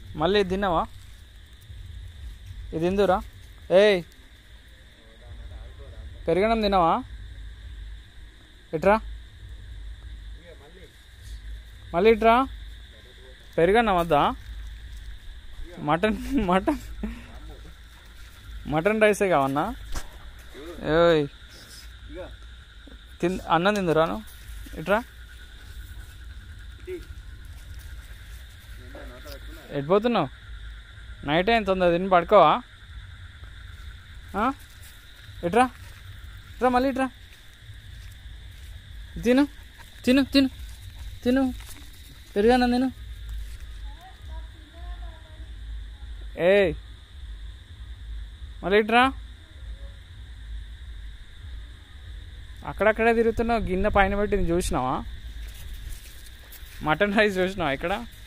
మళ్ళీ ఇది తిన్నావా ఇది తిందురా ఏయ్ పెరిగడం తిన్నావా ఇట్రా మళ్ళీ ఇట్రా పెరిగన్నం వద్దా మటన్ మటన్ మటన్ రైసే కావన్నా ఏయ్ తిన్ అన్నం తిందురాను ఇట్రా ఎడిపోతున్నావు నైట్ అయిన తొందర తిని పడుకోవా ఆ? ఇట్రా ఇట్రా మళ్ళీ ఇట్రా తిను తిను తిను తిను పెరిగాను తిను ఏయ్ మళ్ళీ ఇట్రా అక్కడక్కడే తిరుగుతున్నావు గిన్నె పైన పెట్టి చూసినావా మటన్ రైస్ చూసినావా ఇక్కడ